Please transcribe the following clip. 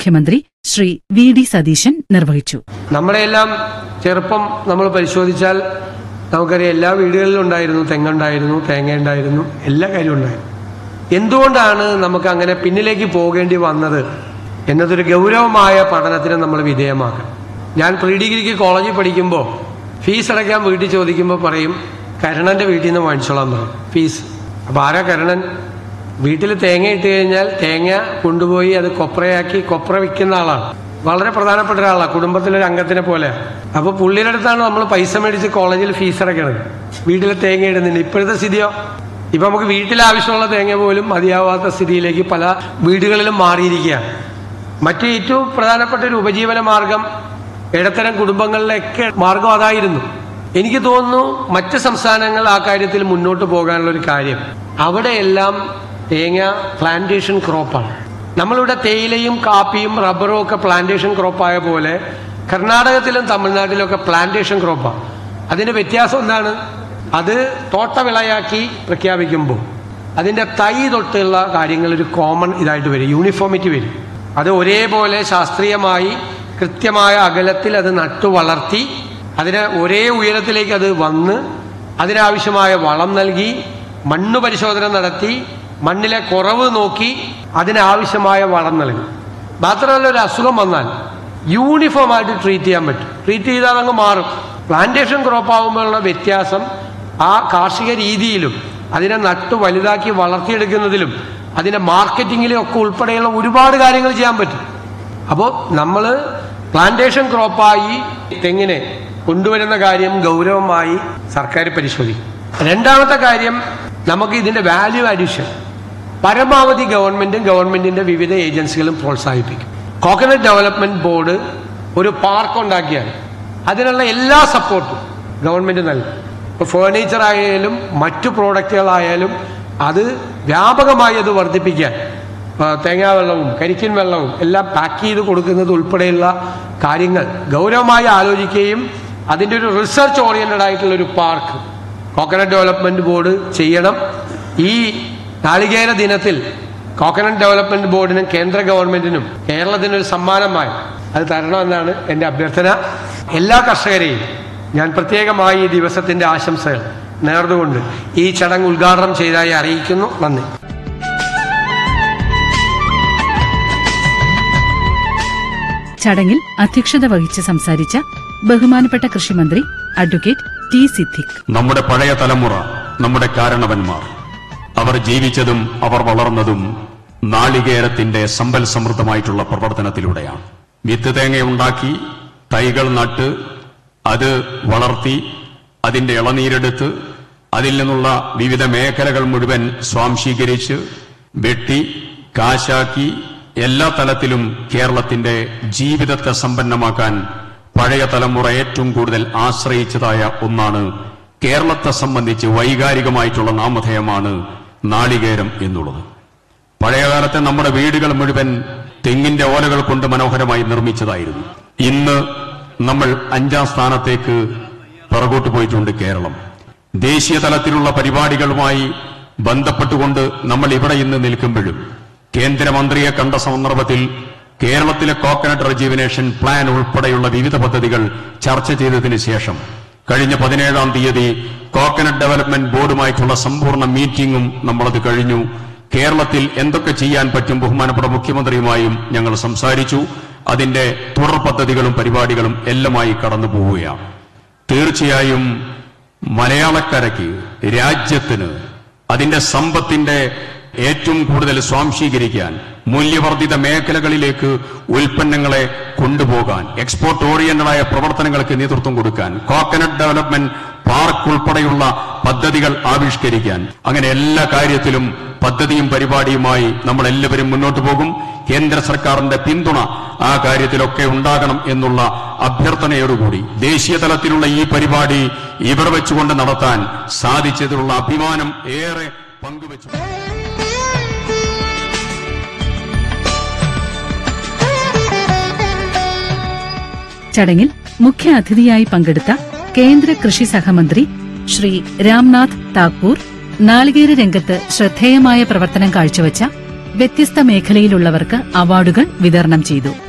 മുഖ്യമന്ത്രി Shri V D Satheesan നിർവഹിച്ചു നമ്മുടെയെല്ലാം ചെറുപ്പം നമ്മൾ പരിശോധിച്ചാൽ നമുക്കറിയാം എല്ലാ വീടുകളിലും ഉണ്ടായിരുന്നു തെങ്ങുണ്ടായിരുന്നു തേങ്ങ ഉണ്ടായിരുന്നു എല്ലാ കാര്യവും ഉണ്ടായിരുന്നു എന്തുകൊണ്ടാണ് നമുക്ക് അങ്ങനെ പിന്നിലേക്ക് പോകേണ്ടി വന്നത് എന്നതൊരു ഗൗരവമായ പഠനത്തിന് നമ്മൾ വിധേയമാക്കണം ഞാൻ പ്രീ ഡിഗ്രിക്ക് കോളേജിൽ പഠിക്കുമ്പോൾ ഫീസ് അടയ്ക്കാൻ വീട്ടിൽ ചോദിക്കുമ്പോൾ പറയും കരണൻ്റെ വീട്ടിൽ നിന്ന് വാങ്ങിച്ചോളാൻ പറയും ഫീസ് അപ്പോൾ ആരാ കരണൻ വീട്ടിൽ തേങ്ങ ഇട്ട് കഴിഞ്ഞാൽ തേങ്ങ കൊണ്ടുപോയി അത് കൊപ്രയാക്കി കൊപ്ര വിൽക്കുന്ന ആളാണ് വളരെ പ്രധാനപ്പെട്ട ഒരാളാണ് കുടുംബത്തിലൊരു അംഗത്തിനെ പോലെ അപ്പോൾ പുള്ളിയുടെ അടുത്താണ് നമ്മൾ പൈസ മേടിച്ച് കോളേജിൽ ഫീസ് അടയ്ക്കണത് വീട്ടിൽ തേങ്ങ ഇടുന്നില്ല ഇപ്പോഴത്തെ സ്ഥിതിയോ ഇപ്പൊ നമുക്ക് വീട്ടിൽ ആവശ്യമുള്ള തേങ്ങ പോലും മതിയാവാത്ത സ്ഥിതിയിലേക്ക് പല വീടുകളിലും മാറിയിരിക്കുകയാണ് മറ്റു ഏറ്റവും പ്രധാനപ്പെട്ട ഒരു ഉപജീവന മാർഗം ഇടത്തരം കുടുംബങ്ങളിലൊക്കെ മാർഗം അതായിരുന്നു എനിക്ക് തോന്നുന്നു മറ്റ് സംസ്ഥാനങ്ങൾ ആ കാര്യത്തിൽ മുന്നോട്ട് പോകാനുള്ള ഒരു കാര്യം അവിടെയെല്ലാം തേങ്ങ പ്ലാന്റേഷൻ ക്രോപ്പാണ് നമ്മളിവിടെ തേയിലയും കാപ്പിയും റബ്ബറും ഒക്കെ പ്ലാന്റേഷൻ ക്രോപ്പായ പോലെ കർണാടകത്തിലും തമിഴ്നാട്ടിലും ഒക്കെ പ്ലാന്റേഷൻ ക്രോപ്പാണ് അതിന്റെ വ്യത്യാസം എന്താണ് അത് തോട്ടവിളയാക്കി പ്രഖ്യാപിക്കുമ്പോൾ അതിന്റെ തൈ തൊട്ടുള്ള കാര്യങ്ങൾ ഒരു കോമൺ ഇതായിട്ട് വരും യൂണിഫോമിറ്റി വരും അത് ഒരേപോലെ ശാസ്ത്രീയമായി കൃത്യമായ അകലത്തിൽ അത് നട്ടു വളർത്തി അതിന് ഒരേ ഉയരത്തിലേക്ക് അത് വന്ന് അതിനാവശ്യമായ വളം നൽകി മണ്ണ് പരിശോധന നടത്തി മണ്ണിലെ കുറവ് നോക്കി അതിനാവശ്യമായ വളം നൽകി മാത്രമല്ല ഒരു അസുഖം വന്നാൽ യൂണിഫോം ആയിട്ട് ട്രീറ്റ് ചെയ്യാൻ പറ്റും ട്രീറ്റ് ചെയ്താൽ അങ്ങ് മാറും പ്ലാന്റേഷൻ ക്രോപ്പ് ആകുമ്പോഴുള്ള വ്യത്യാസം ആ കാർഷിക രീതിയിലും അതിനെ നട്ടു വലുതാക്കി വളർത്തിയെടുക്കുന്നതിലും അതിന്റെ മാർക്കറ്റിങ്ങിലും ഒക്കെ ഉൾപ്പെടെയുള്ള ഒരുപാട് കാര്യങ്ങൾ ചെയ്യാൻ പറ്റും അപ്പോൾ നമ്മൾ പ്ലാന്റേഷൻ ക്രോപ്പായി തെങ്ങിനെ കൊണ്ടുവരുന്ന കാര്യം ഗൗരവമായി സർക്കാർ പരിശോധിക്കും രണ്ടാമത്തെ കാര്യം നമുക്ക് ഇതിന്റെ വാല്യൂ അഡീഷൻ പരമാവധി ഗവൺമെന്റും ഗവൺമെന്റിന്റെ വിവിധ ഏജൻസികളും പ്രോത്സാഹിപ്പിക്കും കോക്കനട്ട് ഡെവലപ്മെന്റ് ബോർഡ് ഒരു പാർക്ക് ഉണ്ടാക്കിയാൽ അതിനുള്ള എല്ലാ സപ്പോർട്ടും ഗവൺമെന്റ് നൽകും ഇപ്പോൾ ഫേർണിച്ചർ ആയാലും മറ്റു പ്രോഡക്റ്റുകളായാലും അത് വ്യാപകമായി അത് വർദ്ധിപ്പിക്കാൻ ആ, തേങ്ങാ വെള്ളവും കരിക്കിൻ വെള്ളവും എല്ലാം പാക്ക് ചെയ്ത് കൊടുക്കുന്നത് ഉൾപ്പെടെയുള്ള കാര്യങ്ങൾ ഗൗരവമായി ആലോചിക്കുകയും അതിൻ്റെ ഒരു റിസർച്ച് ഓറിയന്റഡ് ആയിട്ടുള്ള ഒരു പാർക്ക് കോക്കനട്ട് ഡെവലപ്മെന്റ് ബോർഡ് ചെയ്യണം ഈ നാളികേര ദിനത്തിൽ കോക്കനട്ട് ഡെവലപ്മെന്റ് ബോർഡിനും കേന്ദ്ര ഗവൺമെന്റിനും കേരളത്തിന് ഒരു സമ്മാനമായി അത് തരണമെന്നാണ് എൻ്റെ അഭ്യർത്ഥന എല്ലാ കർഷകരെയും ഞാൻ പ്രത്യേകമായി ഈ ദിവസത്തിന്റെ ആശംസകൾ നേർന്നുകൊണ്ട് ഈ ചടങ്ങ് ഉദ്ഘാടനം ചെയ്തതായി അറിയിക്കുന്നു നന്ദി ചടങ്ങിൽ അധ്യക്ഷത വഹിച്ച് സംസാരിച്ച ബഹുമാനപ്പെട്ട കൃഷിമന്ത്രി അഡ്വക്കേറ്റ് ടി സിദ്ദിഖ് നമ്മുടെ പഴയ തലമുറ നമ്മുടെ കാരണവന്മാർ അവർ ജീവിച്ചതും അവർ വളർന്നതും നാളികേരത്തിന്റെ സമ്പൽ സമൃദ്ധമായിട്ടുള്ള പ്രവർത്തനത്തിലൂടെയാണ് വിത്ത് തേങ്ങയുണ്ടാക്കി തൈകൾ നട്ട് അത് വളർത്തി അതിന്റെ ഇളനീരെടുത്ത് അതിൽ നിന്നുള്ള വിവിധ മേഖലകൾ മുഴുവൻ സ്വാംശീകരിച്ച് വെട്ടി കാശാക്കി എല്ലാ തലത്തിലും കേരളത്തിന്റെ ജീവിതത്തെ സമ്പന്നമാക്കാൻ പഴയ തലമുറ ഏറ്റവും കൂടുതൽ ആശ്രയിച്ചതായ ഒന്നാണ് കേരളത്തെ സംബന്ധിച്ച് വൈകാരികമായിട്ടുള്ള നാമധേയമാണ് നാളികേരം എന്നുള്ളത് പഴയകാലത്തെ നമ്മുടെ വീടുകൾ മുഴുവൻ തെങ്ങിന്റെ ഓലകൾ കൊണ്ട് മനോഹരമായി നിർമ്മിച്ചതായിരുന്നു ഇന്ന് നമ്മൾ അഞ്ചാം സ്ഥാനത്തേക്ക് പുറകോട്ട് പോയിട്ടുണ്ട് കേരളം ദേശീയ തലത്തിലുള്ള പരിപാടികളുമായി ബന്ധപ്പെട്ടുകൊണ്ട് നമ്മൾ ഇവിടെ ഇന്ന് നിൽക്കുമ്പോഴും കേന്ദ്രമന്ത്രിയെ കണ്ട സന്ദർഭത്തിൽ കേരളത്തിലെ കോക്കനട്ട് റെജീവിനേഷൻ പ്ലാൻ ഉൾപ്പെടെയുള്ള വിവിധ പദ്ധതികൾ ചർച്ച ചെയ്തതിനു ശേഷം കഴിഞ്ഞ പതിനേഴാം തീയതി കോക്കനട്ട് ഡെവലപ്മെന്റ് ബോർഡുമായിട്ടുള്ള സമ്പൂർണ്ണ മീറ്റിംഗും നമ്മളത് കഴിഞ്ഞു കേരളത്തിൽ എന്തൊക്കെ ചെയ്യാൻ പറ്റും ബഹുമാനപ്പെട്ട മുഖ്യമന്ത്രിയുമായും ഞങ്ങൾ സംസാരിച്ചു അതിന്റെ തുടർ പദ്ധതികളും പരിപാടികളും എല്ലാമായി കടന്നു പോവുകയാണ് തീർച്ചയായും മലയാളക്കരയ്ക്ക് രാജ്യത്തിന് അതിന്റെ സമ്പത്തിന്റെ ഏറ്റവും കൂടുതൽ സ്വാംശീകരിക്കാൻ മൂല്യവർദ്ധിത മേഖലകളിലേക്ക് ഉൽപ്പന്നങ്ങളെ കൊണ്ടുപോകാൻ എക്സ്പോർട്ട് ഓറിയന്റഡായ പ്രവർത്തനങ്ങൾക്ക് നേതൃത്വം കൊടുക്കാൻ കോക്കനട്ട് ഡെവലപ്മെന്റ് പാർക്ക് ഉൾപ്പെടെയുള്ള പദ്ധതികൾ ആവിഷ്കരിക്കാൻ അങ്ങനെ എല്ലാ കാര്യത്തിലും പദ്ധതിയും പരിപാടിയുമായി നമ്മൾ എല്ലാവരും മുന്നോട്ട് പോകും കേന്ദ്ര സർക്കാരിന്റെ പിന്തുണ ആ കാര്യത്തിലൊക്കെ ഉണ്ടാകണം എന്നുള്ള അഭ്യർത്ഥനയോടുകൂടി ദേശീയ തലത്തിലുള്ള ഈ പരിപാടി ഇവിടെ വെച്ചുകൊണ്ട് നടത്താൻ സാധിച്ചതിലുള്ള അഭിമാനം ഏറെ പങ്കുവച്ചു ചടങ്ങിൽ മുഖ്യ അതിഥിയായി പങ്കെടുത്ത കേന്ദ്ര കൃഷി സഹമന്ത്രി ശ്രീ രാംനാഥ് താക്കൂർ നാളികേര രംഗത്ത് ശ്രദ്ധേയമായ പ്രവർത്തനം കാഴ്ചവച്ച വ്യത്യസ്ത മേഖലയിലുള്ളവർക്ക് അവാർഡുകൾ വിതരണം ചെയ്തു